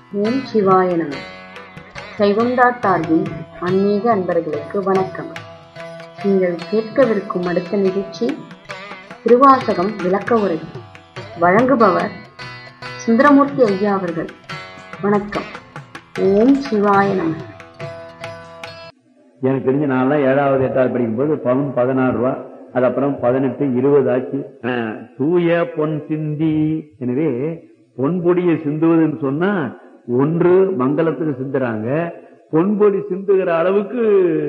ஓம் சிவாய நம கைகுண்டா சார்பின் ஆன்மீக அன்பர்களுக்கு வணக்கம் நீங்கள் கேட்கவிருக்கும் அடுத்த நிகழ்ச்சி திருவாசகம் விளக்க உரை வழங்குபவர் சுந்தரமூர்த்தி ஐயா அவர்கள் வணக்கம் ஓம் சிவாய நம எனக்கு தெரிஞ்ச நான்லாம் ஏழாவது எட்டாவது படிக்கும்போது பவுன் பதினாறு ரூபா அது அப்புறம் பதினெட்டு இருபது ஆச்சு அஹ், தூய பொன் சிந்தி எனவே பொன்பொடியை சிந்துவதுன்னு சொன்னா ஒன்று மங்களத்துக்கு சிந்துறாங்க பொன்பொடி சிந்துகிற அளவுக்கு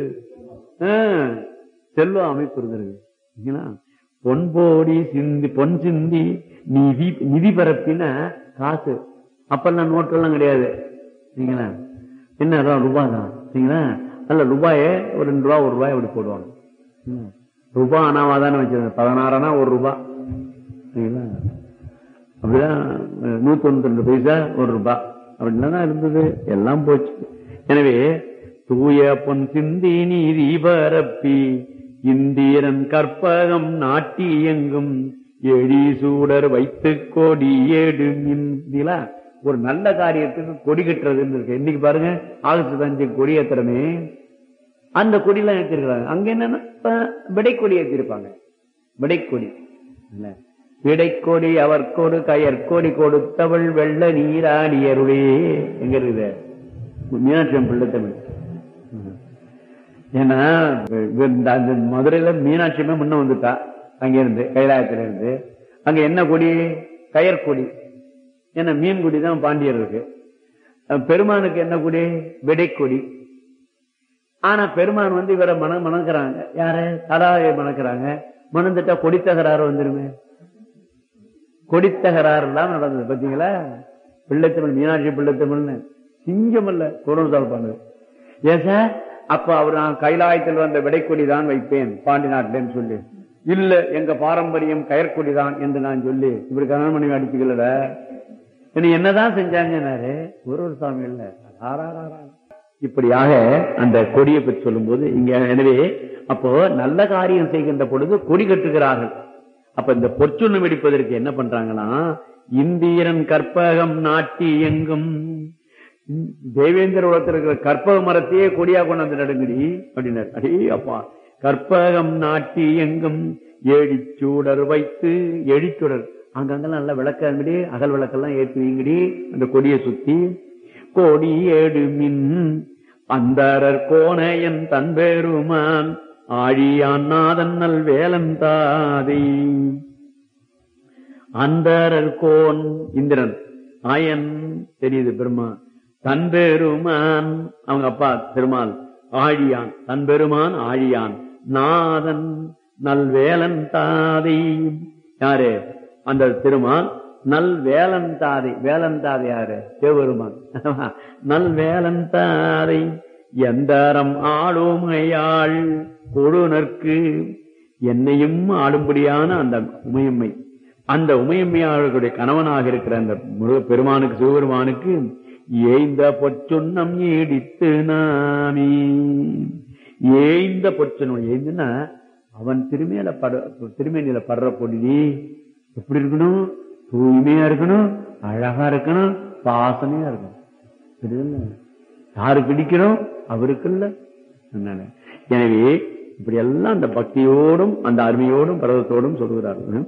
அஹ், செல்வ அமைப்பு இருந்திருக்கு சரிங்களா? பொன்போடி சிந்தி பொன் சிந்தி நிதி நிதி பரப்பின காசு அப்பெல்லாம் நோட்டெல்லாம் கிடையாது சரிங்களா என்ன அதான் ரூபாய் தான் சரிங்களா அல்ல ரூபாய ஒரு ரெண்டு ரூபா ஒரு ரூபாய் அப்படி போடுவாங்க ம். ரூபாய் அனாவா தானே வச்சிருந்தேன் பதினாறானா ஒரு ரூபாய் சரிங்களா அப்படிதான் அஹ், நூத்தி தொண்ணூத்தி ரெண்டு பைசா ஒரு ரூபாய் அப்படின்லாம் தான் இருந்தது எல்லாம் போச்சு எனவே தூய பொன் சிந்தி நீதி பரப்பி இந்திரன் கற்பகம் நாட்டி எங்கும் எழி சூடர் வைத்து கொடி ஏடு மின்திலா ஒரு நல்ல காரியத்துக்கு கொடி கட்டுறதுன்னு இருக்கு இன்னைக்கு பாருங்க ஆகஸ்ட் அஞ்சு கொடி ஏத்துறமே அந்த கொடியெல்லாம் ஏற்றிருக்கிறாங்க அங்க என்னன்னா இப்ப விடைக்கொடி ஏற்றிருப்பாங்க விடைக்கொடி இல்ல விடைக்கொடி அவர்கொடு கயற்கொடி கொடுத்தவள் வெள்ள நீராடியருளே எங்க இருக்குது மீனாட்சி பிள்ளை தமிழ் ஏன்னா இந்த- அந்த மதுரையில மீனாட்சியமே முன்ன வந்துட்டா அங்க இருந்து கைலாயத்துல இருந்து அங்க என்ன கொடி கயற்கொடி ஏன்னா மீன் கொடி தான் பாண்டியர் இருக்கு அஹ் பெருமானுக்கு என்ன கொடி விடைக்கொடி ஆனா பெருமான் வந்து இவரை மன மணக்கிறாங்க யாரு தடாவை மணக்கிறாங்க மணந்துட்டா கொடித்தகராறு வந்துருமே கொடித்தகராறு எல்லாம் நடந்தது பாத்தீங்களா பிள்ளைத்தமிழ் மீனாட்சி பிள்ளைத்தமிழ்னு சிங்கம் அல்ல குரல்தால் பண்ணது ஏன் சார் அப்ப அவர் நான் கைலாயத்தில் வந்த விடைக்கொடி தான் வைப்பேன் பாண்டி நாட்டிலேன்னு சொல்லி இல்ல எங்க பாரம்பரியம் கயற்கொடி தான் என்று நான் சொல்லி இப்படி கல்யாணம் பண்ணி அடிச்சுக்கல இனி என்னதான் செஞ்சாங்கன்னாரு ஒரு ஒரு சாமி இல்ல ஆறாரா இப்படியாக அந்த கொடியை பற்றி சொல்லும்போது இங்க எனவே அப்போ நல்ல காரியம் செய்கின்ற பொழுது கொடி கட்டுகிறார்கள் அப்ப இந்த பொற்சுண்ணம் வெடிப்பதற்கு என்ன பண்றாங்கன்னா இந்திரன் கற்பகம் நாட்டி எங்கும் தேவேந்திர உலகத்தில் இருக்கிற கற்பக மரத்தையே கொடியா கொண்டு வந்து நடுங்கடி அப்படின்னாரு அடே அப்பா கற்பகம் நாட்டி எங்கும் ஏழிச்சூடர் வைத்து எழிச்சுடர் அங்கங்க நல்ல விளக்கங்கடி அகல் விளக்கெல்லாம் ஏற்றுவீங்கடி அந்த கொடியை சுத்தி கொடி ஏடு மின் அந்தரர் கோணையன் தன்பெருமான் ஆழியான் நாதன் நல் வேலன் தாதை அந்தரர் கோன் இந்திரன் ஆயன் தெரியுது பெருமா தன்பெருமான் அவங்க அப்பா பெருமாள் ஆழியான் தன்பெருமான் ஆழியான் நாதன் நல்வேலன் தாதை யாரு அந்த திருமால் நல் வேலன் தாதை வேலன் தாதை யாரு சிவபெருமான் நல் வேலன் தாதை எந்தரம் ஆளுமையாள் கொடுநற்கு என்னையும் ஆளும்படியான அந்த உமையம்மை அந்த உமையம்மையாளர்களுடைய கணவனாக இருக்கிற அந்த முருக பெருமானுக்கு சிவபெருமானுக்கு ஏய்ந்த பொற்சுண்ணம் ஈடித்து நாமி ஏய்ந்த பொற்சுண்ணம் ஏய்ந்துன்னா அவன் திருமையில பட திருமேனியில படுற பொடி எப்படி இருக்கணும் தூய்மையா இருக்கணும் அழகா இருக்கணும் பாசனையா இருக்கணும் புரியுதுல்ல? யாரு பிடிக்கிறோம் அவருக்கு இல்ல அதனால எனவே இப்படி எல்லாம் அந்த பக்தியோடும் அந்த அருமையோடும் பரவத்தோடும் சொல்கிறார்கள்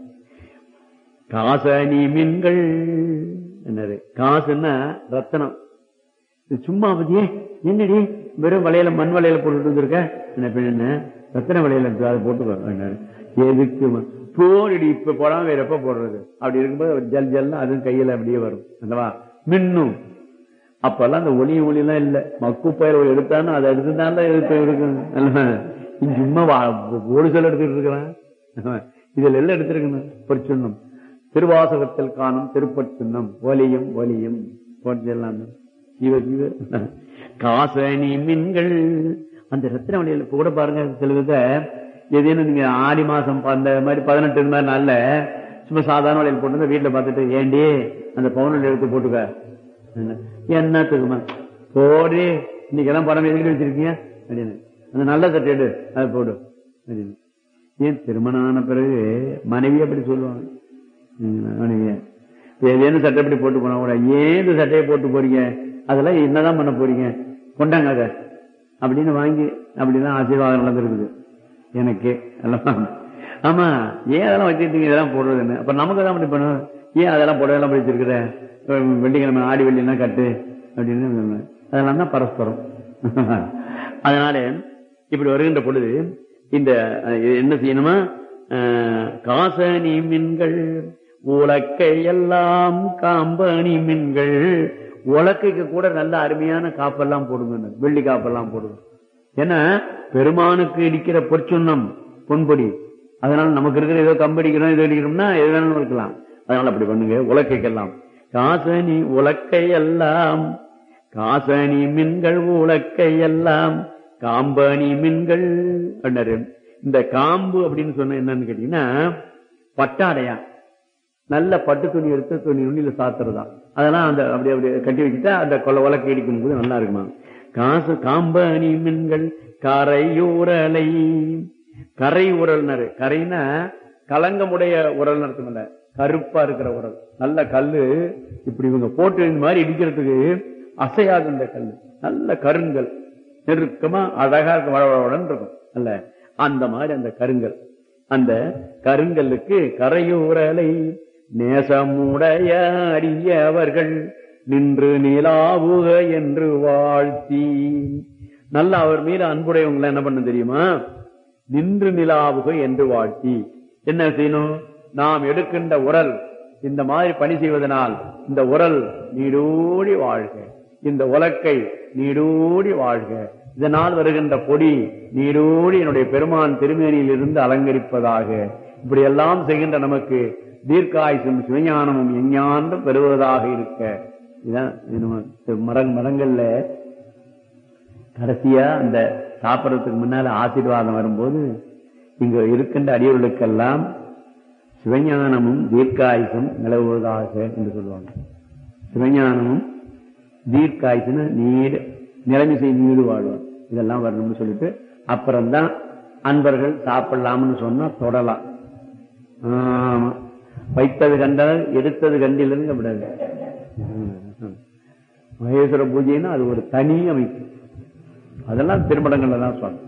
காசனி மீன்கள் என்னது காசுன்னா ரத்தனம் இது சும்மா பத்தியே என்னடி வெறும் வளையல மண் வளையல போட்டுட்டு வந்திருக்க என்ன பெண்ணு ரத்தன வளையல இருக்கு, அதை போட்டுக்கோ அப்படின்னாரு. எதுக்கு ம- போடுடி இப்ப போடாம வேற எப்ப போடுறது அப்படி இருக்கும்போது ஜல் ஜல் அதுவும் கையில அப்படியே வரும் அல்லவா மின்னும் அப்பெல்லாம் அந்த ஒளி ஒளி எல்லாம் இல்ல மக்கு பயிர் எடுத்தாலும் அதை எடுத்துதான் எடுத்து இருக்கும் அல்லவா? இங்க சும்மா வா- ஒரு சில எடுத்துட்டு இருக்கிறான் இதுல எல்லாம் எடுத்திருக்கணும் பொற்சுண்ணம் திருவாசகத்தில் காணும் திருப்பற்சுண்ணம் ஒலியும் ஒலியும் போட்டு எல்லாமே ஜீவ ஜீவ காசனி மீன்கள் அந்த ரத்தின வழியில் இப்ப கூட பாருங்க சில வித எதேனும் நீங்க ஆடி மாசம் அந்த மாதிரி பதினெட்டு இந்த மாதிரி நாள்ல சும்மா சாதாரண வழியில் போட்டு வீட்டுல பார்த்துட்டு ஏண்டி அந்த பவுனில் எடுத்து போட்டுக்க என்ன, என்னத்துக்குமா போடி இன்னைக்கு எல்லாம் படம் எதுக்கு வச்சிருக்கீங்க அப்படின்னு அந்த நல்ல சட்டை எடு அதை போடு அப்படின்னு ஏன் திருமணம் ஆன பிறகு மனைவி அப்படி சொல்லுவாங்க ம், மனைவிய ஏதேனும் சட்டைப்படி போட்டு போனா கூட ஏன் இந்த சட்டையை போட்டு போறீங்க அதெல்லாம் என்னதான் பண்ண போறீங்க கொண்டாங்க அதை அப்படின்னு வாங்கி அப்படிதான் ஆசீர்வாதம் நடந்திருக்குது எனக்கு எல்லாம் ஆமா ஏன் அதெல்லாம் வச்சிருக்கீங்க இதெல்லாம் போடுறதுன்னு அப்ப நமக்கு தான் அப்படி பண்ணும் ஏன் அதெல்லாம் புடவைலாம் படிச்சிருக்கிற வெள்ளிக்கிழமை ஆடி வெள்ளினா கட்டு அப்படின்னு அதெல்லாம் தான் பரஸ்பரம் அதனால இப்படி வருகின்ற பொழுது இந்த அஹ், என்ன செய்யணுமா அஹ், காசனி மீன்கள் உலக்கை எல்லாம் காம்பனி மீன்கள் உலக்கைக்கு கூட நல்ல அருமையான காப்பெல்லாம் போடுங்க வெள்ளி காப்பெல்லாம் போடுங்க ஏன்னா பெருமானுக்கு இடிக்கிற பொற்சுண்ணம் பொன்பொடி அதனால நமக்கு இருக்கிற ஏதோ கம்படிக்கிறோம் ஏதோ அடிக்கிறோம்னா எது வேணாலும் இருக்கலாம் அதனால அப்படி பண்ணுங்க உலக்கைக்கெல்லாம் காசனி உலக்கை எல்லாம் காசனி மின்கள் உலக்கை எல்லாம் காம்பனி மின்கள் அப்படின்னாரு இந்த காம்பு அப்படின்னு சொன்ன என்னன்னு கேட்டீங்கன்னா பட்டாடையா நல்ல பட்டு துணி எடுத்து துணி நுண்ணில சாத்துறதா அதெல்லாம் அந்த அப்படி அப்படி கட்டி வச்சுட்டா அந்த கொள்ள உலக்கை இடிக்கும் போது நல்லா இருக்குமா காசு காம்பனி மின்கள் கரையூரலை கரை உரல்னாரு கரைனா கலங்கமுடைய உரல் நடத்துமில்ல கருப்பா இருக்கிற உரல் நல்ல கல்லு இப்படி இவங்க போட்டு இந்த மாதிரி இடிக்கிறதுக்கு அசையாது இந்த கல்லு நல்ல கருங்கல் நெருக்கமா அழகா இருக்கும் வளவளவுடன் இருக்கும் அல்ல அந்த மாதிரி அந்த கருங்கல் அந்த கருங்கல்லுக்கு கரையூரலை நேசமுடைய அரியவர்கள் நின்று நிலாவுக என்று வாழ்த்தி நல்ல அவர் மீது அன்புடையவங்களை என்ன பண்ண தெரியுமா நின்று நிலாவுக என்று வாழ்த்தி என்ன செய்யணும் நாம் எடுக்கின்ற உரல் இந்த மாதிரி பணி செய்வதனால் இந்த உரல் நீடூடி வாழ்க இந்த உலக்கை நீடூடி வாழ்க இதனால் வருகின்ற பொடி நீடூடி என்னுடைய பெருமான் திருமேனியில் இருந்து அலங்கரிப்பதாக இப்படி எல்லாம் செய்கின்ற நமக்கு தீர்க்காயுசும் சிவஞானமும் எஞ்ஞாண்டும் பெறுவதாக இருக்க இதான் இது நம்ம மரங் மரங்கள்ல கடைசியா அந்த சாப்பிடறதுக்கு முன்னால ஆசீர்வாதம் வரும்போது இங்க இருக்கின்ற அடியவர்களுக்கெல்லாம் சிவஞானமும் தீர்க்காயுசும் நிலவுவதாக என்று சொல்லுவாங்க சிவஞானமும் தீர்க்காயுசுன்னு நீடு நிலைமிசை நீடு வாழ்வார் இதெல்லாம் வரணும்னு சொல்லிட்டு அப்புறம்தான் அன்பர்கள் சாப்பிடலாம்னு சொன்னா தொடலாம் ஆமா வைத்தது கண்டால் எடுத்தது கண்டிலிருந்து விடாது மகேஸ்வர பூஜைன்னா அது ஒரு தனி அமைப்பு அதெல்லாம் திருமடங்கள்ல தான் சொல்லணும்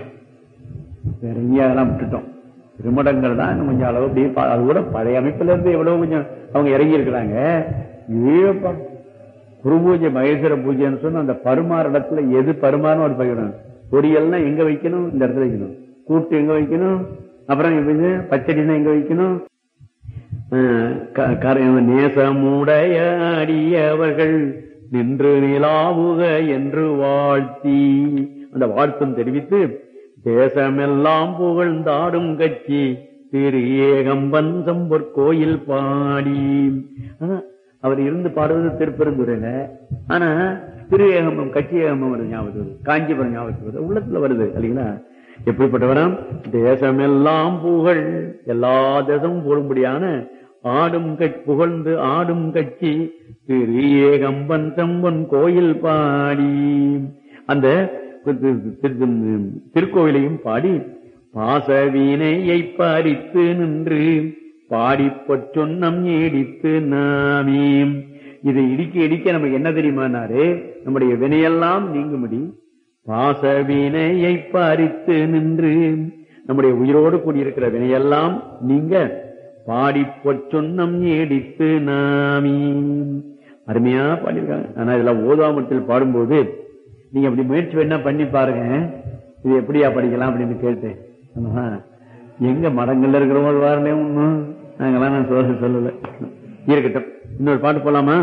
வேற எங்கேயும் அதெல்லாம் விட்டுட்டோம் திருமடங்கள் தான் இன்னும் கொஞ்சம் அளவு அப்படியே பா- அது கூட பழைய அமைப்புல இருந்து எவ்வளவு கொஞ்சம் அவங்க இறங்கி இருக்கிறாங்க ஏப்பா குரு பூஜை மகேஸ்வர பூஜைன்னு சொன்னா அந்த பருமாறு இடத்துல எது பருமாறும் ஒரு பகிரணும் பொரியல்னா எங்க வைக்கணும் இந்த இடத்துல வைக்கணும் கூட்டு எங்க வைக்கணும் அப்புறம் இது பச்சடினா எங்க வைக்கணும் அஹ் க- கரை- நேசமுடைய அடியவர்கள் நின்று நிலாவுக என்று வாழ்த்தி அந்த வாழ்த்தும் தெரிவித்து தேசமெல்லாம் புகழ்ந்தாடும் கட்சி திரு ஏகம்பன் சம்பொற் கோயில் பாடி ஆனா, அவர் இருந்து பாடுவது திருப்பெருந்துறையில ஆனா திரு ஏகம்பம் கட்சி ஏகம்பம் வருது ஞாபகத்துக்கு வருது காஞ்சிபுரம் ஞாபகத்துக்கு வருது உள்ளத்துல வருது இல்லைங்களா எப்படிப்பட்டவரம் தேசமெல்லாம் புகழ் எல்லா தேசமும் போடும்படியான ஆடும் கட்சி புகழ்ந்து ஆடும் கட்சி திரு ஏகம்பன் செம்பன் கோயில் பாடி அந்த திரு- திரு- திருக்கோவிலையும் பாடி பாசவீனையை பறித்து நின்று பாடிப்பற் சொன்னம் நீடித்து நாமே இதை இடிக்க இடிக்க நமக்கு என்ன தெரியுமானாரு நம்முடைய வினையெல்லாம் நீங்கும்படி பாசவினையை பறித்து நின்று நம்முடைய உயிரோடு கூடியிருக்கிற வினையெல்லாம் நீங்க பாடிப்பொற் சொன்னம் நீடித்து நாமி அருமையா பாடியிருக்காங்க ஆனா இதெல்லாம் ஓதாமத்தில் பாடும்போது நீங்க அப்படி முயற்சி வேணா பண்ணி பாருங்க இது எப்படியா படிக்கலாம் அப்படின்னு கேட்டேன் ஆமா. எங்க மடங்கள்ல இருக்கிறவங்க வாரனே ஒண்ணும் நாங்கெல்லாம் நான் சொல்ல சொல்லல இருக்கட்டும் இன்னொரு பாட்டு போலாமா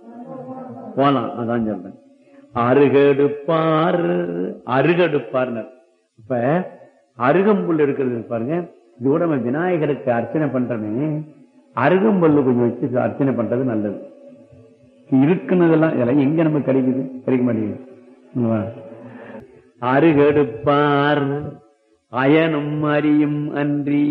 போலாம் அதான் சொல்றேன் அருகடுப்பார் அருகடுப்பார்னர் இப்ப அருகம்புல் இருக்கிறது பாருங்க இது கூட நம்ம விநாயகருக்கு அர்ச்சனை பண்றோமே அருகம்புல்லு கொஞ்சம் வச்சு அர்ச்சனை பண்றது நல்லது இருக்குனதெல்லாம் இதெல்லாம் எங்க நமக்கு கிடைக்குது கிடைக்க மாட்டேங்குது இல்லவா? அருகடுப்பார் அயனும் அறியும் அன்றி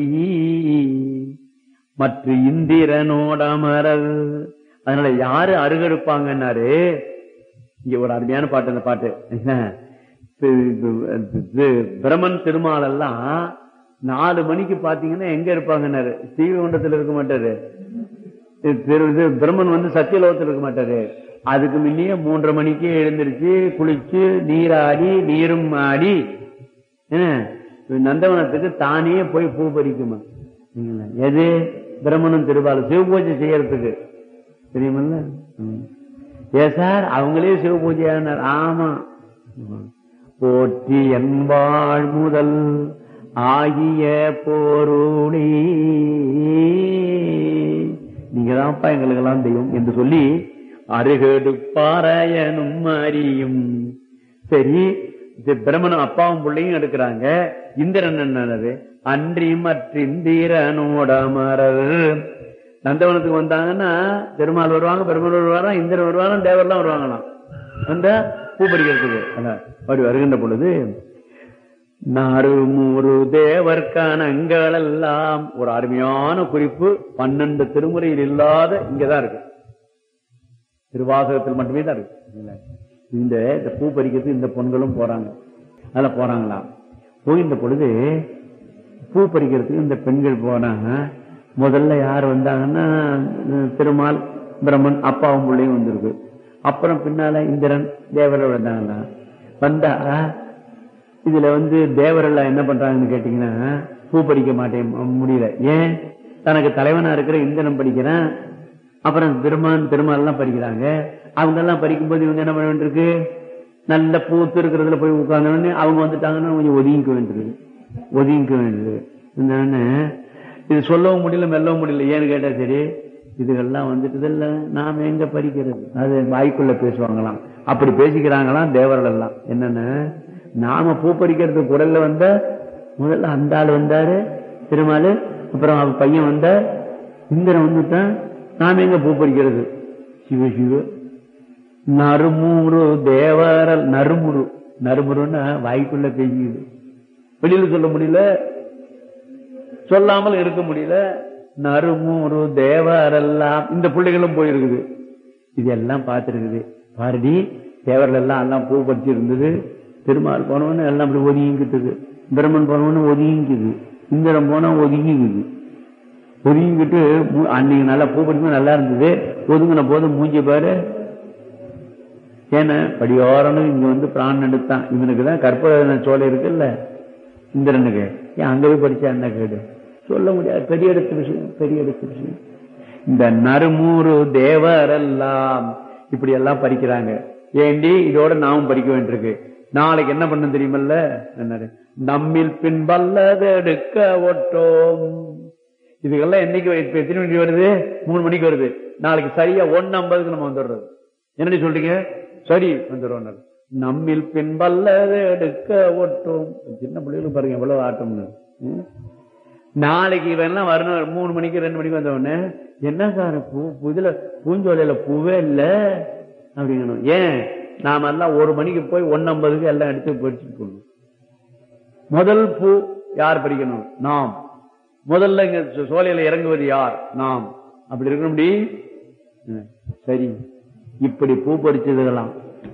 மற்ற இந்திரனோட அமரர் அதனால யாரு அருகெடுப்பாங்கன்னாரு இங்க ஒரு அருமையான பாட்டு அந்த பாட்டு என்ன? இது- இது பிரமன் திருமால் எல்லாம் நாலு மணிக்கு பாத்தீங்கன்னா எங்க இருப்பாங்கன்னாரு ஸ்ரீவைகுண்டத்துல இருக்க மாட்டாரு இது திரு- இது பிரம்மன் வந்து சத்தியலோகத்தில் இருக்க மாட்டாரு அதுக்கு முன்னே மூன்றரை மணிக்கு எழுந்திருச்சு குளிச்சு நீராடி நீரும் ஆடி என்ன, நந்தவனத்துக்கு தானே போய் பூ பறிக்குமா சரிங்களா? எது பிரம்மனும் திருபாலும் சிவ பூஜை செய்யறதுக்கு தெரியுமில்ல ம். ஏ சார் அவங்களே சிவ பூஜையானார் ஆமா ம். போற்றி என்பாள் முதல் ஆகிய போருளே நீங்க தான்ப்பா எங்களுக்கெல்லாம் தெய்வம் என்று சொல்லி அருகடு பாராயணும் அறியும் சரி இது பிரம்மனும் அப்பாவும் பிள்ளையும் எடுக்கிறாங்க இந்திரன் என்னது அன்றி மற்றிந்திரனோட மரர் நந்தவனத்துக்கு வந்தாங்கன்னா பெருமாள் வருவாங்க பெருமாள் வருவாரா இந்திரன் வருவாராம் தேவர்லாம் வருவாங்களாம் வந்தா பூ பறிக்கிறதுக்கு அதான் அப்படி வருகின்ற பொழுது நறுமுறு தேவர்கானங்கள் எல்லாம் ஒரு அருமையான குறிப்பு பன்னெண்டு திருமுறையில் இல்லாத இங்கதான் இருக்கு திருவாசகத்தில் மட்டுமே தான் இருக்கு இல்ல. இந்த இந்த பூ பறிக்கிறதுக்கு இந்த பொண்களும் போறாங்க அதுல போறாங்களாம் போகின்ற பொழுது பூ பறிக்கிறதுக்கு இந்த பெண்கள் போனா முதல்ல யார் வந்தாங்கன்னா அஹ், திருமால் பிரம்மன் அப்பாவும் பிள்ளையும் வந்திருக்கு அப்புறம் பின்னால இந்திரன் தேவர்கள் வந்தாங்கன்னா வந்தா இதுல வந்து தேவரெல்லாம் என்ன பண்றாங்கன்னு கேட்டீங்கன்னா பூ பறிக்க மாட்டேன் முடியல ஏன் தனக்கு தலைவனா இருக்கிற இந்திரன் படிக்கிறான் அப்புறம் பெருமான் பெருமாள் எல்லாம் பறிக்கிறாங்க அவங்க எல்லாம் பறிக்கும்போது இவங்க என்ன பண்ண வேண்டியிருக்கு நல்ல பூத்து இருக்கிறதுல போய் உட்கார்ந்தோடனே அவங்க வந்துட்டாங்கன்னா கொஞ்சம் ஒதுங்கிக்க வேண்டியது ஒதுங்கிக்க வேண்டியது என்னன்னு இது சொல்லவும் முடியல மெல்லவும் முடியல ஏன்னு கேட்டா சரி இதுகெல்லாம் வந்துட்டு இல்ல நாம எங்க பறிக்கிறது அது வாய்க்குள்ள பேசுவாங்களாம் அப்படி பேசிக்கிறாங்களாம் தேவர்கள் எல்லாம் என்னன்னு நாம பூ பறிக்கிறது குரல்ல வந்த முதல்ல அந்த ஆள் வந்தாரு திருமாலு அப்புறம் அவ பையன் வந்த இந்திரன் வந்துட்டான் நாம எங்க பூ பறிக்கிறது சிவ சிவ நறுமுறு தேவரல் நறுமுறு நறுமுறுன்னா வாய்க்குள்ள பேசிக்குது வெளியில சொல்ல முடியல சொல்லாமல் இருக்க முடியல நறுமுறு தேவரெல்லாம் இந்த பிள்ளைகளும் போயிருக்குது இதெல்லாம் பார்த்திருக்குது பாரடி தேவர்கள் எல்லாம் எல்லாம் பூ பறிச்சு இருந்தது திருமால் போனவொன்னு எல்லாம் அப்படி ஒதுங்கிக்கிட்டது பிரம்மன் போனவொன்னு ஒதுங்கிக்குது இந்திரன் போனா ஒதுங்கிக்குது ஒதுங்கிக்கிட்டு மூ- அன்னைக்கு நல்லா பூ பறிக்கும் நல்லா இருந்தது ஒதுங்கின போது மூஞ்சி பாரு ஏன்னா படியோரனும் இங்க வந்து பிராணம் எடுத்தான் இவனுக்கு தான் கற்பக சோலை இருக்குல்ல இந்திரனுக்கு ஏன் அங்க போய் படிச்சா என்ன கேடு சொல்ல முடியாது பெரிய எடுத்த விஷயம் பெரிய எடுத்த விஷயம் இந்த நறுமூறு தேவரெல்லாம் இப்படி எல்லாம் பறிக்கிறாங்க ஏண்டி இதோட நாமும் பறிக்க வேண்டியிருக்கு நாளைக்கு என்ன பண்ண தெரியுமல்ல என்னது நம்மில் பின் வல்லதெடுக்க ஒட்டோம் இதுக்கெல்லாம் என்னைக்கு இப்ப எத்தனை மணிக்கு வருது மூணு மணிக்கு வருது நாளைக்கு சரியா ஒன்னு ஐம்பதுக்கு நம்ம வந்துடுறது என்னடி சொல்றீங்க சரி வந்துடுவோம் நம்மில் பின் வல்லது எடுக்க ஒட்டும் சின்ன பிள்ளைகளுக்கு பாருங்க எவ்வளவு ஆட்டம்னு ம்? நாளைக்கு இவன் எல்லாம் வரணும் மூணு மணிக்கு ரெண்டு மணிக்கு வந்த உடனே என்ன சார் பூ புதுல பூஞ்சோலையில பூவே இல்ல அப்படிங்கணும் ஏன் நாம எல்லாம் ஒரு மணிக்கு போய் ஒன்னு ஐம்பதுக்கு எல்லாம் எடுத்து பறிச்சுட்டு போகணும் முதல் பூ யார் பறிக்கணும் நாம் முதல்ல இங்க சோ- சோலையில இறங்குவது யார் நாம் அப்படி இருக்கணும் முடி ம், சரி இப்படி பூ பறிச்சதுகளாம்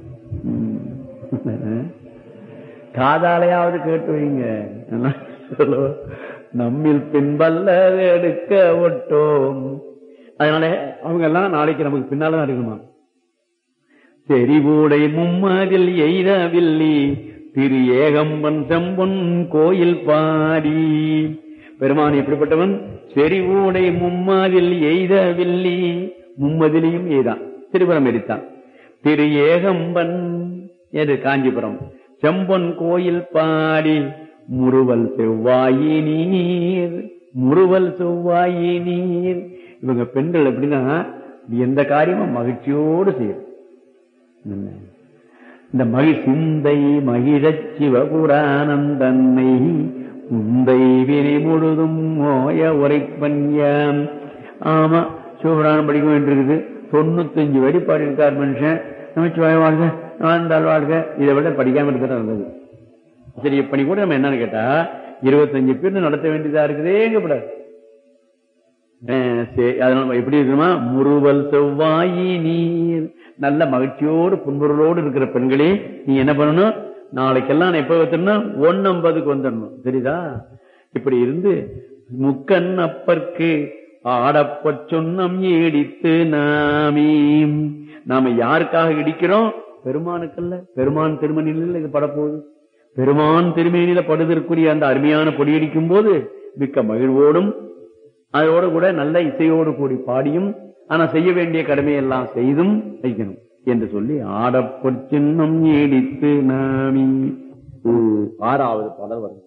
ம். காதாலையாவது கேட்டு வைங்க எல்லாம் சொல்லுவா. நம்மில் பின்பல்ல எடுக்க ஒட்டோம் அதனால அவங்க எல்லாம் நாளைக்கு நமக்கு பின்னாலதான் இருக்கணுமா செறிவூடை மும்மதில் எய்தவில்லி திரு ஏகம்பன் செம்பொன் கோயில் பாடி பெருமான் எப்படிப்பட்டவன் செறிவூடை மும்மதில் எய்தவில்லி மும்மதிலையும் எய்தான் திருபுரம் எரித்தான் திரு ஏகம்பன் எது காஞ்சிபுரம் செம்பொன் கோயில் பாடி முறுவல் செவ்வாயி நீர் முறுவல் செவ்வாயி நீர் இவங்க பெண்கள் எப்படின்னா எந்த காரியமும் மகிழ்ச்சியோடு செய்யும் என்ன? இந்த மகிழ் சிந்தை மகிழச் சிவபுரானந்தன்னை உந்தை வினை முழுதும் மோய உரைப்பன்யாம் ஆமா சிவபுராணம் படிக்க வேண்டியிருக்குது தொண்ணூத்தஞ்சு வரி பாடியிருக்கார் மனுஷன் நமச்சிவாய வாழ்க வாழ்ந்தால் வாழ்க இதை விட படிக்காம இருக்கிறது நல்லது சரி இப்ப கூட நம்ம என்னன்னு கேட்டா இருபத்தஞ்சு பேர் நடத்த வேண்டியதா இருக்குதே எங்கப்படாது அஹ் சரி, அதனால எப்படி இருக்குமா முறுவல் செவ்வாயி நீர் நல்ல மகிழ்ச்சியோடு புன்பொருளோடு இருக்கிற பெண்களே நீ என்ன பண்ணணும் நாளைக்கெல்லாம் நான் எப்ப வைத்தணும் ஒன்னு ஐம்பதுக்கு வந்துடணும் சரிதா இப்படி இருந்து முக்கண் அப்பற்கு ஆடப்பச் சொன்னம் ஏடித்து நாமீம் நாம யாருக்காக இடிக்கிறோம் பெருமானுக்கல்ல பெருமான் திருமணியில் இது படப்போகுது பெருமான் திருமேனியில படுதற்குரிய அந்த அருமையான பொடியடிக்கும் போது மிக்க மகிழ்வோடும் அதோடு கூட நல்ல இசையோடு கூடி பாடியும் ஆனா செய்ய வேண்டிய கடமையெல்லாம் செய்தும் வைக்கணும் என்று சொல்லி ஆடப்பொற் சின்னம் நீடித்து நாமி ம், ஆறாவது பாடல் வரும்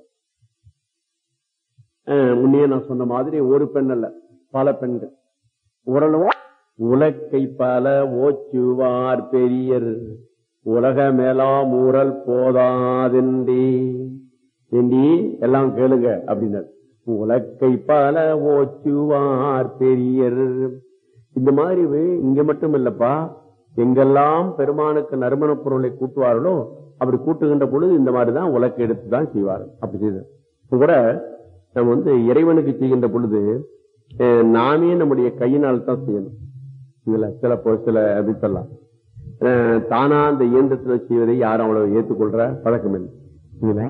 அஹ், முன்னே நான் சொன்ன மாதிரி ஒரு பெண் அல்ல பல பெண்கள் உரலும் உலக்கை பல ஓச்சுவார் பெரியர் உலகமெல்லாம் ஊரல் போதாதென்றே ஏண்டி எல்லாம் கேளுங்க அப்படின்னாரு உலக்கை பல ஓச்சுவார் பெரியர் இந்த மாதிரி வே- இங்க மட்டும் இல்லப்பா எங்கெல்லாம் பெருமானுக்கு நறுமண பொருளை கூட்டுவார்களோ அப்படி கூட்டுகின்ற பொழுது இந்த மாதிரிதான் உலக்கை எடுத்து தான் செய்வார்கள் அப்படி செய்தார் இப்ப கூட நம்ம வந்து இறைவனுக்கு செய்கின்ற பொழுது அஹ், நாமே நம்முடைய கையினால் தான் செய்யணும் இதுல சில பொ- சில அப்படி சொல்லலாம் அஹ், தானா அந்த இயந்திரத்துல செய்வதை யாரும் அவ்வளவு ஏற்றுக்கொள்ற பழக்கம் இல்லை இதுல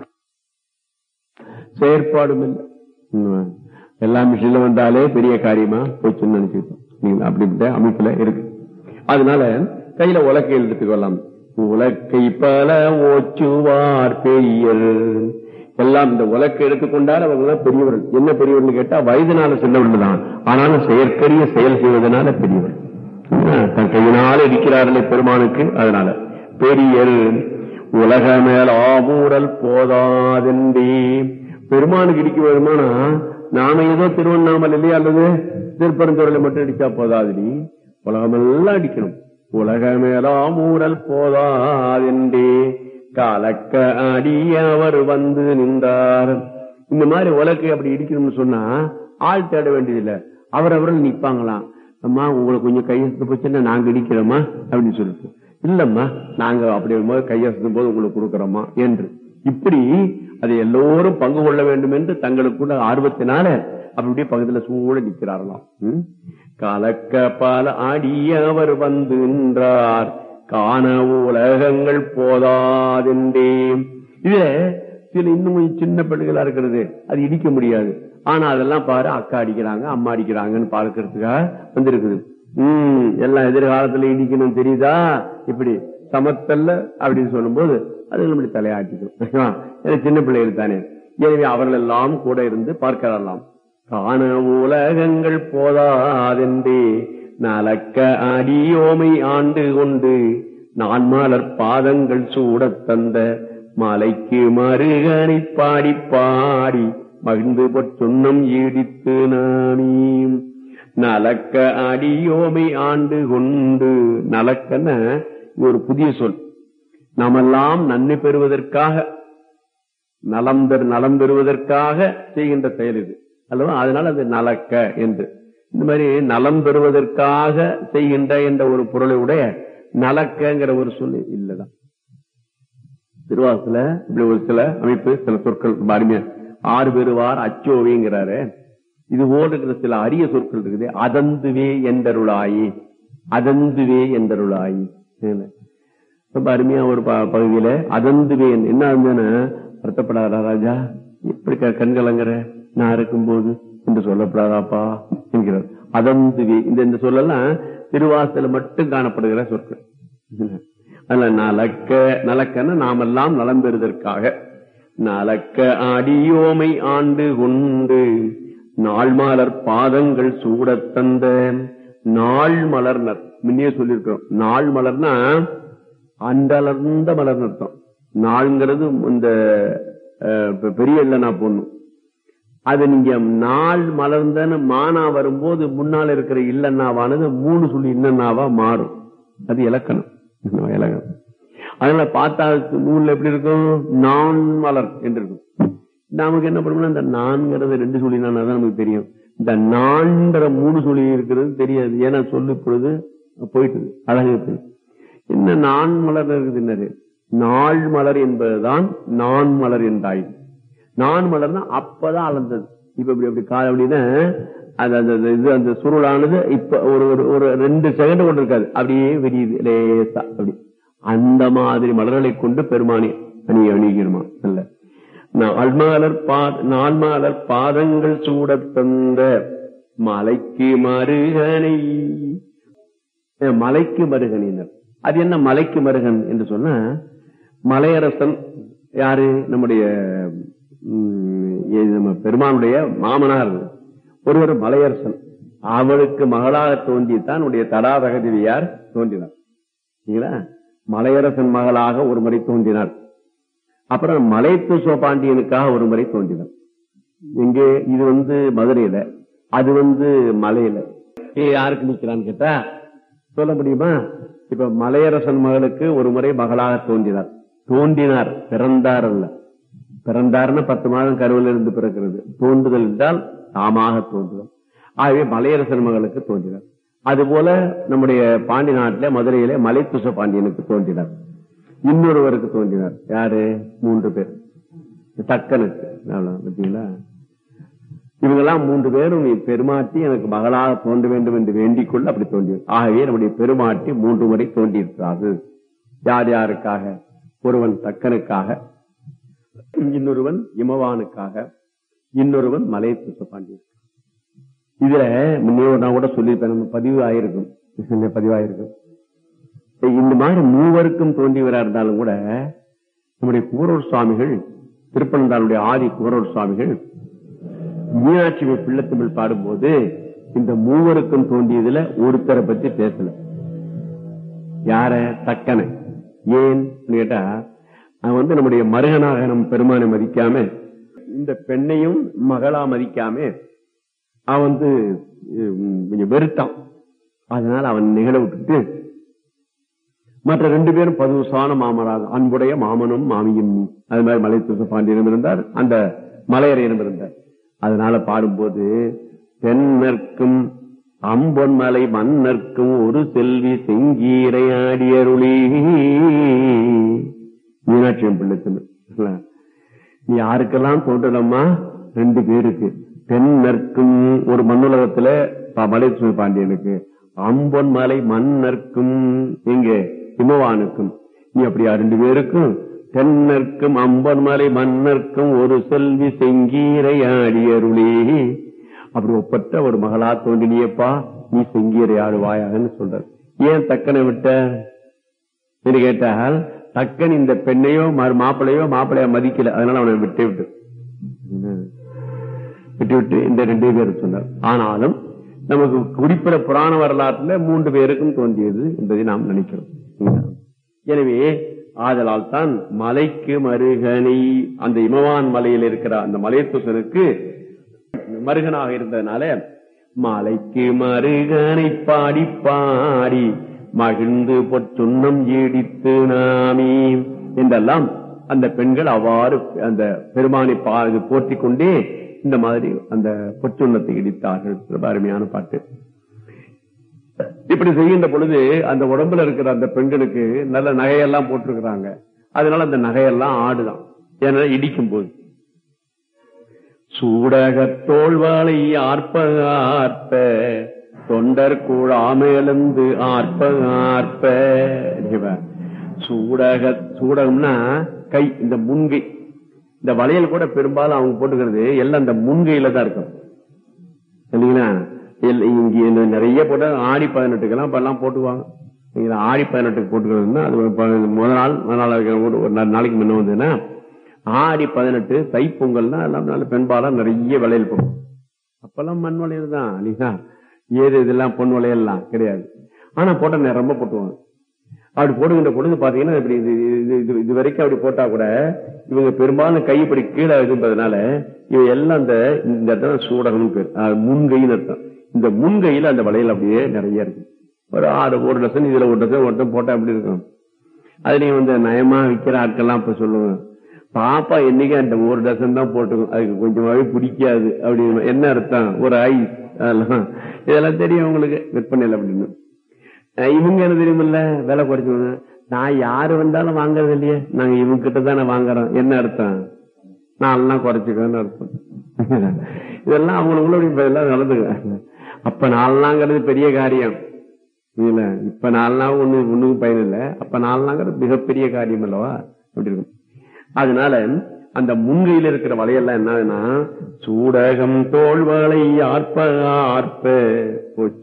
செயற்பாடும் இல்லை ம். எல்லா மிஷின்ல வந்தாலே பெரிய காரியமா போச்சுன்னு நினைச்சுக்கிட்டோம் நீங்க அப்படிப்பட்ட அமைப்புல இருக்கு அதனால கையில உலக்கை எடுத்துக்கொள்ளலாம் உலக்கை பல ஓச்சுவார் பெரியர் எல்லாம் இந்த உலக்கை எடுத்துக்கொண்டால் அவங்க எல்லாம் பெரியவர்கள் என்ன பெரியவர்கள் கேட்டா வயதினால சின்னவர்கள் தான் ஆனாலும் செயற்கரிய செயல் செய்வதனால பெரியவர் தன் கையினால இருக்கிறார்களே பெருமானுக்கு அதனால பெரியர் உலக மேல் ஆமூரல் போதாதென்றே பெருமானுக்கு இடிக்க வருமானா நாம ஏதோ திருவண்ணாமலையிலே அல்லது திருப்பரந்துறையில மட்டும் அடிச்சா போதாதுடி உலகமெல்லாம் அடிக்கணும் உலக மேலாம் ஊரல் போதாதென்றே கலக்க அடியவர் வந்து நின்றார் இந்த மாதிரி உலக்கை அப்படி இடிக்கணும்னு சொன்னா ஆள் தேட வேண்டியதில்லை அவரவர்கள் நிப்பாங்களாம் அம்மா உங்களுக்கு கொஞ்சம் கையெழுத்து போச்சுன்னா நாங்க இடிக்கிறோமா அப்படின்னு சொல்லிட்டு இல்லம்மா நாங்க அப்படி வரும்போது கையெழுத்தும் போது உங்களுக்கு கொடுக்கறோமா என்று இப்படி அதை எல்லோரும் பங்கு கொள்ள வேண்டும் என்று தங்களுக்குள்ள ஆர்வத்தினால அப்படியே பக்கத்துல சூழ நிற்கிறார்களாம் ம்? கலக்க பல அடியவர் வந்து நின்றார் காண உலகங்கள் போதாதென்றே இதுல சில இன்னும் கொஞ்சம் சின்ன பெண்களா இருக்கிறது அது இடிக்க முடியாது ஆனா அதெல்லாம் பாரு அக்கா அடிக்கிறாங்க அம்மா அடிக்கிறாங்கன்னு பார்க்கறதுக்காக வந்திருக்குது உம் எல்லாம் எதிர்காலத்துல இடிக்கணும் தெரியுதா இப்படி சமத்தல்ல அப்படின்னு சொல்லும்போது அது நம்முடைய தலையாட்டிக்கும் ஏன்னா சின்ன பிள்ளைகள் தானே எனவே அவர்கள் எல்லாம் கூட இருந்து பார்க்கலாம் காண உலகங்கள் போதாதென்றே நலக்க அடியோமை ஆண்டு கொண்டு நான் மலர் பாதங்கள் சூடத் தந்த மலைக்கு மருகனை பாடி பாடி மகிழ்ந்து பொற்சுண்ணம் ஈடித்து நாமீம் நலக்க அடியோமை ஆண்டு கொண்டு நலக்கன இது ஒரு புதிய சொல் நாமெல்லாம் நன்மை பெறுவதற்காக நலம் பெறு நலம் பெறுவதற்காக செய்கின்ற செயல் இது அல்லவா அதனால அது நலக்க என்று இந்த மாதிரி நலம் பெறுவதற்காக செய்கின்ற என்ற ஒரு பொருளை உடைய நலக்கங்கிற ஒரு சொல் இல்லதான் திருவாசல இப்படி ஒரு சில அமைப்பு சில சொற்கள் ரொம்ப அருமையா ஆறு பெறுவார் அச்சோவிங்கிறாரு இது போல் இருக்கிற சில அரிய சொற்கள் இருக்குது அதந்துவே என்றருளாயி அதந்துவே என்றருளாயி இல்ல. ரொம்ப அருமையா ஒரு ப- பகுதியில அதந்துவே என்று- என்ன இருந்ததுன்னா வருத்தப்படாதா ராஜா எப்படி க- கண்கலங்குற நான் இருக்கும்போது என்று சொல்லப்படாதாப்பா என்கிறார் அதந்துவே இந்த இந்த சொல்லலாம் திருவாசல மட்டும் காணப்படுகிற சொற்கள் அதுல நலக்க நலக்கன்னு நாமெல்லாம் நலம் பெறுவதற்காக நலக்க அடியோமை ஆண்டு கொண்டு நாள் மலர் பாதங்கள் சூடத் தந்த நாள் மலர்னர் முன்னே சொல்லியிருக்கிறோம் நாள் மலர்னா அண்டலர்ந்த மலர்னு அர்த்தம் நாள்ங்கிறது இந்த அஹ், பெ- பெரிய இல்லைனா பொண்ணும் அது நீங்க நாள் மலர்ந்தன்னு மானா வரும்போது முன்னால் இருக்கிற இல்லன்னாவானது மூணு சொல்லி இன்னன்னாவா மாறும் அது இலக்கணம் இலக்கணம் அதனால பார்த்தா நூல்ல எப்படி இருக்கும் நான் மலர் என்று இருக்கும் நமக்கு என்ன பண்ணணும் இந்த நான்கிறது ரெண்டு சொல்லி தான் நமக்கு தெரியும் இந்த நான்கிற மூணு சொல்லி இருக்கிறது தெரியாது ஏன்னா சொல்லு பொழுது போயிட்டு அழகு போய் என்ன நான் மலர் இருக்குது என்னது நாள் மலர் என்பதுதான் நான் மலர் என்றாய் நான் மலர்னா அப்பதான் அளந்தது இப்ப இப்படி அப்படி கால அப்படின்னா அது அந்த அந்த இது அந்த சுருளானது இப்ப ஒரு ஒரு ஒரு ரெண்டு செகண்ட் கொண்டு இருக்காது அப்படியே விரியுது லேசா அப்படி அந்த மாதிரி மலர்களை கொண்டு பெருமானி அணி அணிகிறோமா அல்ல நாள்மாலர் பா நாள்மாலர் பாதங்கள் சூடத் தந்த மலைக்கு மருகனை அஹ் மலைக்கு மருகனினர் அது என்ன மலைக்கு மருகன் என்று சொன்னா மலையரசன் யாரு நம்முடைய ம், இது நம்ம பெருமானுடைய மாமனார் ஒருவர் மலையரசன் அவளுக்கு மகளாக தோன்றித்தான் உடைய தடாதகதிவியார் தோன்றினார் சரிங்களா மலையரசன் மகளாக ஒரு முறை தோன்றினார் அப்புறம் மலைத்து சோபாண்டியனுக்காக ஒரு முறை தோன்றினார் எங்கே இது வந்து மதுரையில அது வந்து மலையில ஏ யாருக்கு நிக்கிறான்னு கேட்டா சொல்ல முடியுமா இப்ப மலையரசன் மகளுக்கு ஒரு முறை மகளாக தோன்றினார் தோன்றினார் பிறந்தார் அல்ல பிறந்தார்னு பத்து மாதம் கருவில் இருந்து பிறக்கிறது தோன்றுதல் என்றால் தாமாக தோன்றுதல் ஆகவே மலையரசன் மகளுக்கு தோன்றினார் அதுபோல நம்முடைய பாண்டி நாட்டிலே மதுரையிலே மலைத்துச பாண்டியனுக்கு தோன்றினார் இன்னொருவருக்கு தோன்றினார் யாரு மூன்று பேர் தக்கனுக்கு அவ்வளவுதான், பாத்தீங்களா இவங்கெல்லாம் மூன்று பேரும் நீ பெருமாட்டி எனக்கு மகளாக தோன்ற வேண்டும் என்று வேண்டிக் கொள்ள அப்படி தோன்றியது ஆகவே நம்முடைய பெருமாட்டி மூன்று முறை தோன்றியிருக்கிறார்கள் யார் யாருக்காக ஒருவன் தக்கனுக்காக இன்னொருவன் இமவானுக்காக இன்னொருவன் மலை பாண்டியன் இதுல முன்னே ஒரு நான் கூட சொல்லியிருப்பேன் நம்ம பதிவு ஆயிருக்கும் இந்த பதிவாயிருக்கும் இந்த மாதிரி மூவருக்கும் தோன்றியவரா இருந்தாலும் கூட நம்முடைய குமரூர் சுவாமிகள் திருப்பனந்தாளுடைய ஆதி குமரூர் சுவாமிகள் மீனாட்சி பிள்ளைத்தமிழ் பாடும்போது இந்த மூவருக்கும் தோன்றியதுல ஒருத்தரை பத்தி பேசல யார தக்கனை ஏன் கேட்டா அவன் வந்து நம்முடைய மருகனாக நம் பெருமானை மதிக்காம இந்த பெண்ணையும் மகளா மதிக்காம அவன் வந்து உம், கொஞ்சம் வெறுத்தான் அதனால அவன் நிகழ விட்டுட்டு மற்ற ரெண்டு பேரும் பதுசான மாமனாக அன்புடைய மாமனும் மாமியும் நீ அது மாதிரி மலை பாண்டியனும் இருந்தார் அந்த மலையரையனும் இருந்தார் அதனால பாடும்போது தென்னர்க்கும் அம்பொன்மலை மன்னர்க்கும் ஒரு செல்வி செங்கீரை ஆடியருளி மீனாட்சியம் பிள்ளைத்தமிழ் நீ யாருக்கெல்லாம் தோன்றலம்மா ரெண்டு பேருக்கு தென்னர்க்கும் ஒரு மண்ணுலகத்துல ப- மலைசுமி பாண்டியனுக்கு அம்பொன் மலை மன்னர்க்கும் இங்க இமவானுக்கும் நீ அப்படியா ரெண்டு பேருக்கும் தென்னர்க்கும் அம்பன் மலை மன்னர்க்கும் ஒரு செல்வி செங்கீரை ஆடியருளே அப்படி ஒப்பற்ற ஒரு மகளா தோன்றினியப்பா நீ செங்கீரை ஆடுவாயாகன்னு சொல்ற ஏன் தக்கனை விட்ட என்று கேட்டால் தக்கன் இந்த பெண்ணையோ மறு மாப்பிளையோ மாப்பிளைய மதிக்கல அதனால அவனை விட்டு விட்டு விட்டு விட்டு இந்த ரெண்டு பேரும் சொன்னார் ஆனாலும் நமக்கு குறிப்பிட புராண வரலாற்றுல மூன்று பேருக்கும் தோன்றியது என்பதை நாம் நினைக்கிறோம் எனவே ஆதலால் தான் மலைக்கு மருகனை அந்த இமவான் மலையில் இருக்கிற அந்த மலையத்துசனுக்கு மருகனாக இருந்ததுனால மலைக்கு மருகனை பாடி பாடி மகிழ்ந்து பொற்றுண்ணம் ஈடித்து நாமி என்றெல்லாம் அந்த பெண்கள் அவ்வாறு அந்த பெருமானை பா போற்றிக் கொண்டே இந்த மாதிரி அந்த பொற்றுண்ணத்தை இடித்தார்கள் ரொம்ப அருமையான பாட்டு இப்படி செய்கின்ற பொழுது அந்த உடம்புல இருக்கிற அந்த பெண்களுக்கு நல்ல நகையெல்லாம் போட்டிருக்கிறாங்க அதனால அந்த நகையெல்லாம் ஆடுதான் ஏன்னா இடிக்கும் போது சூடகத்தோள்வாளை ஆர்ப்ப ஆர்ப்ப தொண்டர் கூழாமேலந்து ஆர்ப்ப ஆர்ப்ப இங்க சூடக சூடகம்னா கை இந்த முன்கை இந்த வளையல் கூட பெரும்பாலும் அவங்க போட்டுக்கிறது எல்லாம் இந்த முன்கையில தான் இருக்கும் இல்லைங்களா இல்ல, இங்க இந்த நிறைய போட்ட ஆடி பதினெட்டுக்கெல்லாம் இப்ப எல்லாம் போட்டுக்குவாங்க நீங்க ஆடி பதினெட்டுக்கு போட்டுக்கிறதுன்னா அது ஒரு ப- முதல் நாள் முதல் நாள் இருக்கிற ஒரு ஒரு நாலு நாளைக்கு முன்ன வந்ததுன்னா ஆடி பதினெட்டு தைப்பொங்கல்னா எல்லாம் நல்ல பெண்பாலா நிறைய விளையல் போடும் அப்பெல்லாம் மண் வளையல் தான் இல்லைங்களா ஏது இதெல்லாம் பொன் வளையல்லாம் கிடையாது ஆனா போட்ட ரொம்ப போட்டுவாங்க அப்படி போடுகின்ற பொழுது பாத்தீங்கன்னா இப்படி இது இது- இது இது வரைக்கும் அப்படி போட்டா கூட இவங்க பெரும்பாலும் கை இப்படி கீழே இருப்பதனால இவ எல்லாம் இந்த இந்த இடத்துல சூடகம்னு பேர் அஹ் முன்கைன்னு அர்த்தம் இந்த முன்கையில அந்த வளையல் அப்படியே நிறைய இருக்கு ஒரு ஆறு ஒரு டசன் இதுல ஒரு டசன் ஒருத்தன் போட்டா அப்படி இருக்கும் அதுலயும் வந்து நயமா விக்கிற ஆட்கள்லாம் இப்ப சொல்லுவாங்க பாப்பா என்னைக்கு அந்த ஒரு டசன் தான் போட்டுக்கும் அதுக்கு கொஞ்சமாவே பிடிக்காது அப்படின்னு என்ன அர்த்தம் ஒரு ஐஸ் அதெல்லாம் இதெல்லாம் தெரியும் உங்களுக்கு விற்பனையில் அப்படின்னு அஹ் இவங்க என்ன தெரியுமில்ல விலை குறைச்சு நான் யாரு வந்தாலும் வாங்குறது இல்லையே நாங்க இவங்க கிட்ட தானே வாங்குறோம் என்ன அர்த்தம் நான்லாம் குறைச்சிக்கன்னு அர்த்தம் இதெல்லாம் அவங்களுக்குள்ள இப்ப எல்லாம் நடந்துக்க அப்ப நாலாங்கிறது பெரிய காரியம் இல்ல இப்ப நாலு நாள் ஒண்ணு ஒண்ணுக்கும் பயன் இல்ல அப்ப நாலு நாங்கிறது மிகப்பெரிய காரியம் அல்லவா அப்படி இருக்கும் அதனால அந்த முன்கையில் இருக்கிற வலையெல்லாம் என்னதுன்னா சூடகம் தோல்வளை ஆர்ப்ப ஆர்ப்ப போச்சு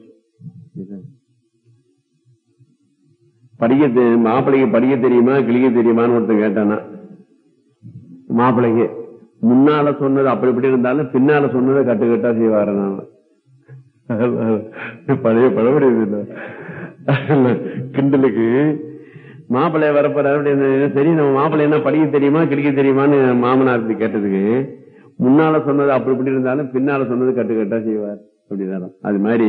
படிக்க தெ- மாப்பிள்ளைக்கு படிக்க தெரியுமா கிளிக்க தெரியுமான்னு ஒருத்தன் கேட்டானா மாப்பிள்ளைக்கு முன்னால சொன்னது அப்படி இப்படி இருந்தாலும் பின்னால சொன்னதை கட்டு கட்டா செய்வாரு நான் பழைய பழமொழி இது. கிண்டலுக்கு மாப்பிள்ளை வரப்போறாரு அப்படின்னு சரி நம்ம மாப்பிள்ளை என்ன படிக்க தெரியுமா கிடிக்க தெரியுமான்னு மாமனார் இப்படி கேட்டதுக்கு முன்னால சொன்னது அப்படி இப்படி இருந்தாலும் பின்னால சொன்னது கட்டு கட்டா செய்வார் அப்படிதான் அது மாதிரி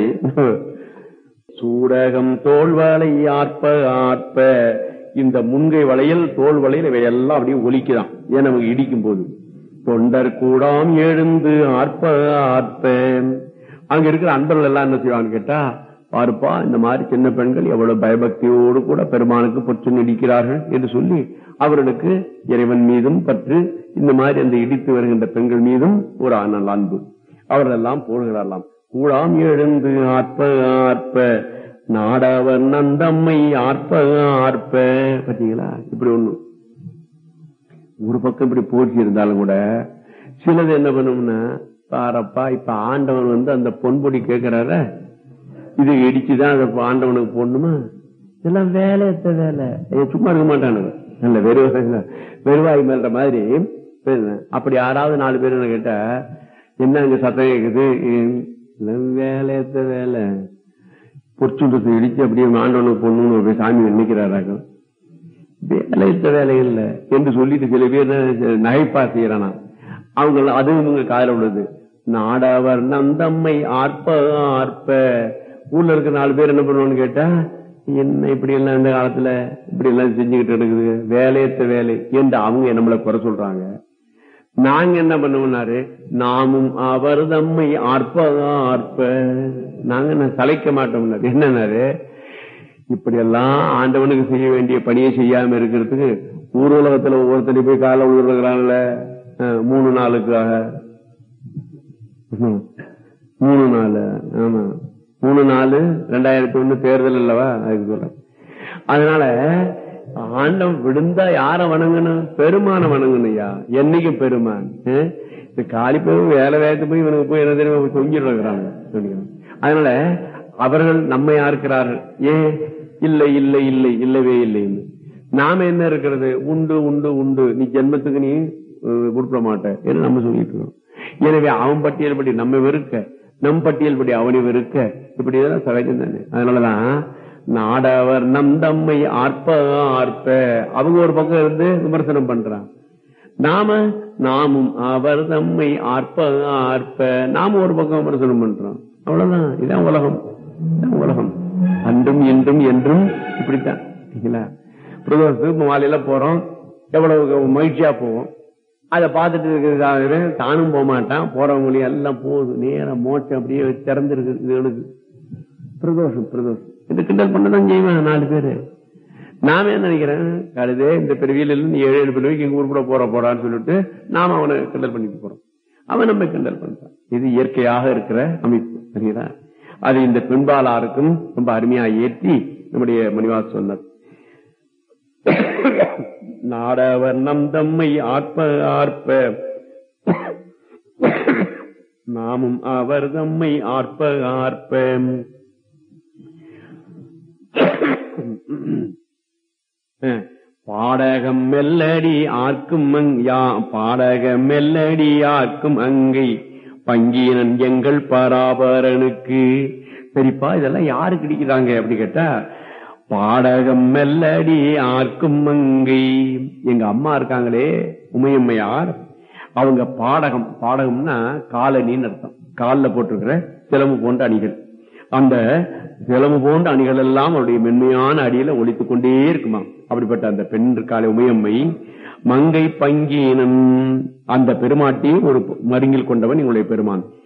சூடகம் தோல்வலை ஆர்ப்ப ஆர்ப்ப இந்த முன்கை வளையல் தோல் வளையல் இவையெல்லாம் அப்படியே ஒலிக்குதான் ஏன் நமக்கு இடிக்கும் போது தொண்டர் கூடாம் எழுந்து ஆர்ப்ப ஆர்ப்ப அங்க இருக்கிற அன்பர்கள் எல்லாம் என்ன செய்வாங்க கேட்டா பாருப்பா இந்த மாதிரி சின்ன பெண்கள் எவ்வளவு பயபக்தியோடு கூட பெருமானுக்கு பொற்று இடிக்கிறார்கள் என்று சொல்லி அவர்களுக்கு இறைவன் மீதும் பற்று இந்த மாதிரி அந்த இடித்து வருகின்ற பெண்கள் மீதும் ஒரு நல்ல அன்பு அவர்கள் எல்லாம் போடுகிறார்களாம் கூடாம் எழுந்து ஆர்ப்ப ஆர்ப்ப நாடவர் நந்தம்மை ஆர்ப்ப ஆர்ப்ப பாத்தீங்களா இப்படி ஒண்ணு ஒரு பக்கம் இப்படி போட்டி இருந்தாலும் கூட சிலது என்ன பண்ணும்னா பாரப்பா இப்ப ஆண்டவன் வந்து அந்த பொன்பொடி கேட்கிறார இது இடிச்சுதான் அதை ஆண்டவனுக்கு போடணுமா இதெல்லாம் வேலை எத்த வேலை ஏய், சும்மா இருக்க மாட்டானுங்க நல்ல வெறுவாய் வெறுவாய் மேல்ற மாதிரி பேசுனேன். அப்படி யாராவது நாலு பேர் என்ன கேட்டா என்ன இங்க சத்தம் கேக்குது ஏம், இதெல்லாம் வேலை எத்த வேலை பொற்சுண்டத்தை இடிச்சு அப்படியே ஆண்டவனுக்கு பொண்ணுன்னு போய் சாமி நினைக்கிறாராக்கும் வேலைத்த வேலை இல்ல என்று சொல்லிட்டு சில பேர் நகைப்பா செய்யறானா அவங்க அதுவும் உங்க காதல உள்ளது நாடவர் நந்தம்மை ஆர்ப்ப ஆர்ப்ப ஊர்ல இருக்க நாலு பேர் என்ன பண்ணுவான்னு கேட்டா என்ன இப்படி எல்லாம் இந்த காலத்துல இப்படி எல்லாம் செஞ்சுக்கிட்டு இருக்குது வேலையத்த வேலை என்று அவங்க நம்மளை குறை சொல்றாங்க நாங்க என்ன பண்ணுவோம்னாரு நாமும் அவர் தம்மை ஆர்ப்ப ஆர்ப்ப நாங்க என்ன சளைக்க மாட்டோம்னாரு என்னன்னாரு இப்படி எல்லாம் ஆண்டவனுக்கு செய்ய வேண்டிய பணியை செய்யாம இருக்கிறதுக்கு ஊர் உலகத்துல ஒவ்வொருத்தரையும் போய் கால விழுறாங்கல்ல மூணு நாளுக்காக ம். மூணு நாள் ஆமா மூணு நாலு ரெண்டாயிரத்தி ஒண்ணு தேர்தல் அல்லவா அதுக்கு சொல்றேன் அதனால ஆண்டவன் விழுந்தா யார வணங்கணும் பெருமான வணங்கணும் ஐயா என்னைக்கும் பெருமான் ஆ? இந்த காலி போய் வேலை வேகத்து போய் இவனுக்கு போய் என்ன தெரியுமா தொங்கிட்டு இருக்கிறாங்க அதனால அவர்கள் நம்மை யாருக்கிறார்கள் ஏன் இல்லை இல்லை இல்லை இல்லவே இல்லைன்னு நாம என்ன இருக்கிறது உண்டு உண்டு உண்டு நீ ஜென்மத்துக்கு நீ அஹ், உருப்பட மாட்ட என்று நம்ம சொல்லிட்டு இருக்கோம் எனவே அவன் பட்டியல் படி நம்ம வெறுக்க நம் பட்டியல் படி அவனை வெறுக்க இப்படி இதெல்லாம் சகஜம் தானே அதனாலதான் நாடவர் நம் தம்மை ஆர்ப்ப ஆர்ப்ப அவங்க ஒரு பக்கம் இருந்து விமர்சனம் பண்றான் நாம நாமும் அவர் தம்மை ஆர்ப்ப ஆர்ப்ப நாம ஒரு பக்கம் விமர்சனம் பண்றோம் அவ்வளவுதான் இதான் உலகம் இதான் உலகம் அன்றும் இன்றும் என்றும் இப்படித்தான் சரிங்களா பிரதோஷத்துக்கு மாலையில போறோம் எவ்வளவு மகிழ்ச்சியா போவோம் அதை பார்த்துட்டு இருக்கிறதுக்காகவே தானும் போக மாட்டான் போறவங்களையும் எல்லாம் போகுது நேரம் மோட்சம் அப்படியே திறந்திருக்கு இதுகளுக்கு பிரதோஷம் பிரதோஷம் இது கிண்டல் பண்ணதான் செய்வேன் நாலு பேரு நாம என்ன நினைக்கிறேன் கழுதே இந்த பிறவியில நீ ஏழு ஏழு பிறவிக்கு எங்க உருப்பட போற போறான்னு சொல்லிட்டு நாம அவனை கிண்டல் பண்ணிட்டு போறோம் அவன் நம்ம கிண்டல் பண்றான் இது இயற்கையாக இருக்கிற அமைப்பு சரிங்களா அது இந்த பெண்பாலாருக்கும் ரொம்ப அருமையா ஏற்றி நம்முடைய மணிவாஸ் சொன்னார் நாடவர் நம் தம்மை ஆர்ப்ப ஆர்ப்ப நாமும் அவர் தம்மை ஆர்ப்ப ஆர்ப்ப அஹ், பாடகம் மெல்லடி ஆர்க்கும் அங்- யா பாடகம் மெல்லடி ஆர்க்கும் அங்கை பங்கீனன் எங்கள் பராபரனுக்கு சரிப்பா இதெல்லாம் யாரு கிடைக்கிறாங்க அப்படி கேட்டா பாடகம் மெல்லடி ஆர்க்கும் மங்கை எங்க அம்மா இருக்காங்களே உமையம்மையார் அவங்க பாடகம் பாடகம்னா காலனின்னு அர்த்தம் காலில் போட்டிருக்கிற சிலம்பு போன்ற அணிகள் அந்த சிலம்பு போன்ற அணிகள் எல்லாம் அவருடைய மென்மையான அடியில ஒலித்துக் கொண்டே இருக்குமா அப்படிப்பட்ட அந்த பெண் இருக்காளே உமையம்மை மங்கை பங்கீனம் அந்த பெருமாட்டி ஒரு மருங்கில் கொண்டவன் இவங்களுடைய பெருமான்